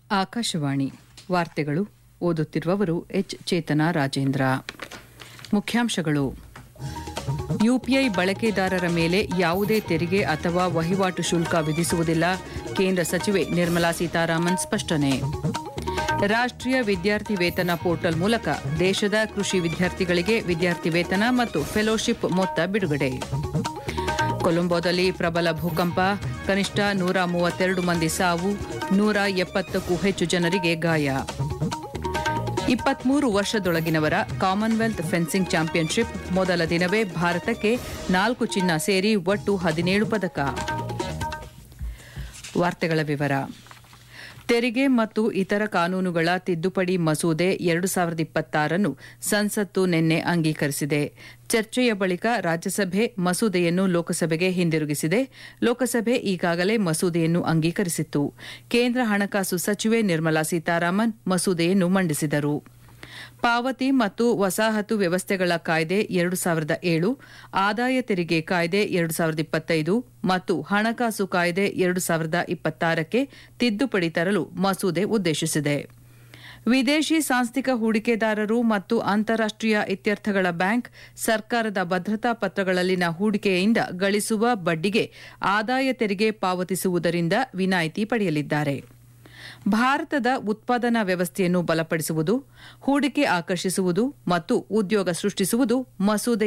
ಆಕಾಶವಾಣಿ ವಾರ್ತೆಗಳು ಓದುತ್ತಿರುವವರು ಎಚ್ ಚೇತನ ರಾಜೇಂದ್ರ ಮುಖ್ಯಾಂಶಗಳು ಯುಪಿಐ ಬಳಕೆದಾರರ ಮೇಲೆ ಯಾವುದೇ ತೆರಿಗೆ ಅಥವಾ ವಹಿವಾಟು ಶುಲ್ಕ ವಿಧಿಸುವುದಿಲ್ಲ ಕೇಂದ್ರ ಸಚಿವೆ ನಿರ್ಮಲಾ ಸೀತಾರಾಮನ್ ಸ್ಪಷ್ಟನೆ ರಾಷ್ಟ್ರೀಯ ವಿದ್ಯಾರ್ಥಿ ವೇತನ ಪೋರ್ಟಲ್ ಮೂಲಕ ದೇಶದ ಕೃಷಿ ವಿದ್ಯಾರ್ಥಿಗಳಿಗೆ ವಿದ್ಯಾರ್ಥಿ ವೇತನ ಮತ್ತು ಫೆಲೋಶಿಪ್ ಮೊತ್ತ ಬಿಡುಗಡೆ ಕೊಲಂಬೋದಲ್ಲಿ ಪ್ರಬಲ ಭೂಕಂಪ ಕನಿಷ್ಠ ನೂರ ಮೂವತ್ತೆರಡು ಮಂದಿ ಸಾವು ನೂರ ಎಪ್ಪತ್ತಕ್ಕೂ ಹೆಚ್ಚು ಜನರಿಗೆ ಗಾಯ ಇಪ್ಪತ್ಮೂರು ವರ್ಷದೊಳಗಿನವರ ಕಾಮನ್ವೆಲ್ತ್ ಫೆನ್ಸಿಂಗ್ ಚಾಂಪಿಯನ್ಶಿಪ್ ಮೊದಲ ದಿನವೇ ಭಾರತಕ್ಕೆ ನಾಲ್ಕು ಚಿನ್ನ ಸೇರಿ ಒಟ್ಟು ಹದಿನೇಳು ಪದಕ ವಾರ್ತೆಗಳ ವಿವರ ತೆರಿಗೆ ಮತ್ತು ಇತರ ಕಾನೂನುಗಳ ತಿದ್ದುಪಡಿ ಮಸೂದೆ ಎರಡು ಸಾವಿರದ ಇಪ್ಪತ್ತಾರನ್ನು ಸಂಸತ್ತು ನಿನ್ನೆ ಅಂಗೀಕರಿಸಿದೆ ಚರ್ಚೆಯ ಬಳಿಕ ರಾಜ್ಯಸಭೆ ಮಸೂದೆಯನ್ನು ಲೋಕಸಭೆಗೆ ಹಿಂದಿರುಗಿಸಿದೆ ಲೋಕಸಭೆ ಈಗಾಗಲೇ ಮಸೂದೆಯನ್ನು ಅಂಗೀಕರಿಸಿತ್ತು ಕೇಂದ್ರ ಹಣಕಾಸು ಸಚಿವೆ ನಿರ್ಮಲಾ ಸೀತಾರಾಮನ್ ಮಸೂದೆಯನ್ನು ಮಂಡಿಸಿದರು ಪಾವತಿ ಮತ್ತು ವಸಾಹತು ವ್ಯವಸ್ಥೆಗಳ ಕಾಯ್ದೆ ಎರಡು ಸಾವಿರದ ಏಳು ಆದಾಯ ತೆರಿಗೆ ಕಾಯ್ದೆ ಎರಡು ಸಾವಿರದ ಇಪ್ಪತ್ತೈದು ಮತ್ತು ಹಣಕಾಸು ಕಾಯ್ದೆ ಎರಡು ಸಾವಿರದ ಇಪ್ಪತ್ತಾರಕ್ಕೆ ತಿದ್ದುಪಡಿ ತರಲು ಮಸೂದೆ ಉದ್ದೇಶಿಸಿದೆ ವಿದೇಶಿ ಸಾಂಸ್ಥಿಕ ಹೂಡಿಕೆದಾರರು ಮತ್ತು ಅಂತಾರಾಷ್ಟೀಯ ಇತ್ಯರ್ಥಗಳ ಬ್ಯಾಂಕ್ ಸರ್ಕಾರದ ಭದ್ರತಾ ಪತ್ರಗಳಲ್ಲಿನ ಹೂಡಿಕೆಯಿಂದ ಗಳಿಸುವ ಬಡ್ಡಿಗೆ ಆದಾಯ ತೆರಿಗೆ ಪಾವತಿಸುವುದರಿಂದ ವಿನಾಯಿತಿ ಪಡೆಯಲಿದ್ದಾರೆ ಭಾರತದ ಉತ್ಪಾದನಾ ವ್ಯವಸ್ಥೆಯನ್ನು ಬಲಪಡಿಸುವುದು ಹೂಡಿಕೆ ಆಕರ್ಷಿಸುವುದು ಮತ್ತು ಉದ್ಯೋಗ ಸೃಷ್ಟಿಸುವುದು ಮಸೂದೆ